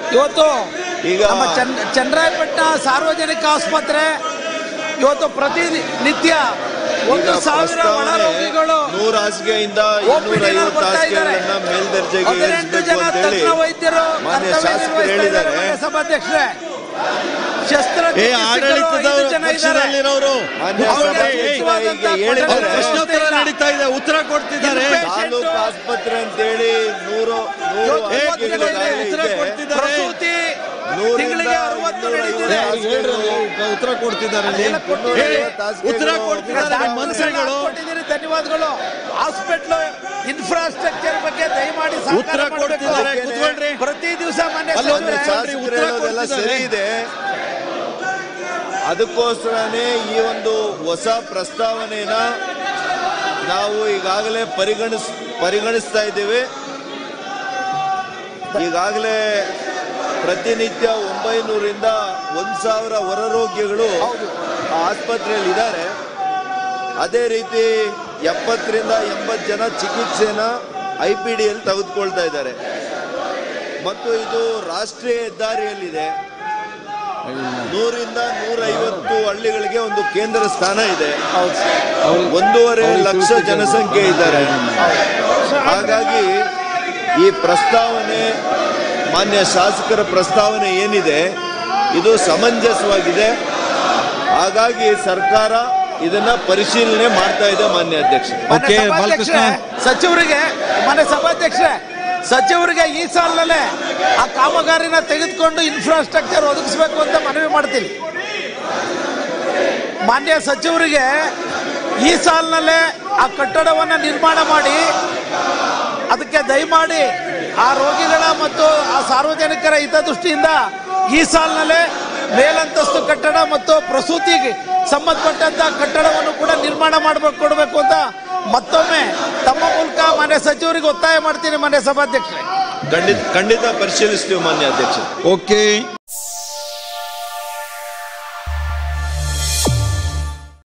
ಇವತ್ತು ಈಗ ನಮ್ಮ ಚನ್- ಚನ್ನರಾಯಪಟ್ಟಣ ಸಾರ್ವಜನಿಕ ಆಸ್ಪತ್ರೆ ಇವತ್ತು ಪ್ರತಿ ನಿತ್ಯ ಒಂದು ಈಗ ಸಾವಿರ ಪ್ರಸ್ತಾವನೆ ಒಳರೋಗಿಗಳು ನೂರು ಹಾಸಿಗೆಯಿಂದ OPD ಇನ್ನೂರ ನಲ್ಲಿ ಐವತ್ತು ಬರ್ತಾ ಇದ್ದಾರೆ. ಹಾಸಿಗೆಗಳನ್ನ ಮೇಲ್ದರ್ಜೆಗೆ ಹದಿನೆಂಟು ಏರಿಸಬೇಕು ಜನ ಅಂತೇಳಿ ತಜ್ಞ ವೈದ್ಯರು ಮಾನ್ಯ ಕರ್ತವ್ಯ ಶಾಸಕರು ನಿರ್ವಹಿಸ್ತಾ ಇದ್ದಾರೆ, ಹೇಳಿದ್ದಾರೆ ಮಾನ್ಯ ಸಭಾಧ್ಯಕ್ಷರೇ ಶಸ್ತ್ರ ಏ ಆಡಳಿತದ ಪಕ್ಷದಲ್ಲಿರೋರು ಮಾನ್ಯ ಅವ್ರು ಸಭಾಧ್ಯಕ್ಷರೇ, ಈಗ ಹೇಳಿದ್ದಾರೆ ಪ್ರಶ್ನೋತ್ತರ ನಡೀತಾ ಇದೆ ಉತ್ತರ ಕೊಡ್ತಿದ್ದಾರೆ ತಾಲೂಕು ಆಸ್ಪತ್ರೆ ಅಂತೇಳಿ ನೂರು ನೂರು ಏ, ಹಾಸಿಗೆಗಳು ಉತ್ತರ ಈಗಾಗಲೇ ಇದೆ. ಕೊಡ್ತಿದ್ದಾರೆ. ಪ್ರಸೂತಿ ನೂರಿಂದ ತಿಂಗಳಿಗೆ ಅರವತ್ತು ಇನ್ನೂರ ನಡೀತಿದೆ ಐವತ್ತು ಹಾಸಿಗೆಗಳು ಉತ್ತರ ಕೊಡ್ತಿದ್ದಾರೆ ಅಲ್ಲಿ. ಅದೆಲ್ಲ ಕೊಟ್ಟಿದ್ದಾರೆ. ಏ, ಉತ್ತರ ಕೊಡ್ತಿದ್ದಾರೆ ನಿಮ್ಮ ಮಂತ್ರಿಗಳು ಕೊಟ್ಟಿದ್ದೀರಿ, ಧನ್ಯವಾದಗಳು ಹಾಸ್ಪಿಟ್ಲ್ ಇನ್ಫ್ರಾಸ್ಟ್ರಕ್ಚರ್ ಬಗ್ಗೆ ದಯಮಾಡಿ ಸಹಕಾರ ಉತ್ತರ ಮಾಡ್ಬೇಕು. ಕೊಡ್ತಿದ್ದಾರೆ ಕೂತ್ಕೊಳ್ರಿ ಪ್ರತಿ ದಿವಸ ಮಾನ್ಯ ಅಲ್ಲೊಂದು ಸಚಿವರೇ, ಶಾಸಕರು ಉತ್ತರ ಹೇಳೋದೆಲ್ಲ ಕೊಡ್ತಿದ್ದಾರೆ. ಸರಿ ಇದೆ ಅದಕ್ಕೋಸ್ಕರನೇ ಈ ಒಂದು ಹೊಸ ಪ್ರಸ್ತಾವನೆನ ನಾವು ಈಗಾಗಲೇ ಪರಿಗಣಿಸ್ ಪರಿಗಣಿಸ್ತಾ ಇದ್ದೇವೆ ಈಗಾಗಲೇ ಪ್ರತಿನಿತ್ಯ ಒಂಬೈನೂರಿಂದ ಒಂದು ಸಾವಿರ ಹೊರರೋಗಿಗಳು ಆ ಆಸ್ಪತ್ರೆಯಲ್ಲಿ ಇದ್ದಾರೆ ಅದೇ ರೀತಿ ಎಪ್ಪತ್ತರಿಂದ ಎಂಬತ್ತು ಜನ ಚಿಕಿತ್ಸೆನ ಐ ಪಿ ಡಿಯಲ್ಲಿ ತೆಗೆದುಕೊಳ್ತಾ ಇದ್ದಾರೆ ಮತ್ತು ಇದು ರಾಷ್ಟ್ರೀಯ ಹೆದ್ದಾರಿಯಲ್ಲಿದೆ ನೂರಿಂದ ನೂರೈವತ್ತು ಹಳ್ಳಿಗಳಿಗೆ ಒಂದು ಕೇಂದ್ರ ಸ್ಥಾನ ಇದೆ ಒಂದೂವರೆ ಲಕ್ಷ ಜನಸಂಖ್ಯೆ ಇದ್ದಾರೆ ಹಾಗಾಗಿ ಈ ಪ್ರಸ್ತಾವನೆ ಮಾನ್ಯ ಶಾಸಕರ ಪ್ರಸ್ತಾವನೆ ಏನಿದೆ ಇದು ಸಮಂಜಸವಾಗಿದೆ ಹಾಗಾಗಿ ಸರ್ಕಾರ ಇದನ್ನ ಪರಿಶೀಲನೆ ಮಾಡ್ತಾ ಇದೆ ಮಾನ್ಯ ಅಧ್ಯಕ್ಷ ಮಾನ್ಯ ಓಕೆ, ಸಭಾಧ್ಯಕ್ಷರೇ, ಬಾಲಕೃಷ್ಣ. ಸಚಿವರಿಗೆ ಮಾನ್ಯ ಸಭಾಧ್ಯಕ್ಷರೇ ಸಚಿವರಿಗೆ ಈ ಸಾಲಿನಲ್ಲೇ ಆ ಕಾಮಗಾರಿನ ತೆಗೆದುಕೊಂಡು ಇನ್ಫ್ರಾಸ್ಟ್ರಕ್ಚರ್ ಒದಗಿಸಬೇಕು ಅಂತ ಮನವಿ ಮಾಡ್ತೀನಿ ಮಾನ್ಯ ಸಚಿವರಿಗೆ ಈ ಸಾಲಿನಲ್ಲೇ ಆ ಕಟ್ಟಡವನ್ನ ನಿರ್ಮಾಣ ಮಾಡಿ ಅದಕ್ಕೆ ದಯಮಾಡಿ ಆ ರೋಗಿಗಳ ಮತ್ತು ಆ ಸಾರ್ವಜನಿಕರ ಹಿತದೃಷ್ಟಿಯಿಂದ ಈ ಸಾಲಿನಲ್ಲೇ ಮೇಲಂತಸ್ತು ಕಟ್ಟಡ ಮತ್ತು ಪ್ರಸೂತಿಗೆ ಸಂಬಂಧಪಟ್ಟಂತ ಕಟ್ಟಡವನ್ನು ಕೂಡ ನಿರ್ಮಾಣ ಮಾಡಬೇಕು ಕೊಡಬೇಕು ಅಂತ ಮತ್ತೊಮ್ಮೆ ತಮ್ಮ ಮೂಲಕ ಮಾನ್ಯ ಸಚಿವರಿಗೆ ಒತ್ತಾಯ ಮಾಡ್ತೀನಿ ಮಾನ್ಯ ಸಭಾಧ್ಯಕ್ಷರೇ ಖಂಡಿತ ಖಂಡಿತ ಪರಿಶೀಲಿಸ್ತೀವಿ ಮಾನ್ಯ ಅಧ್ಯಕ್ಷ ಓಕೆ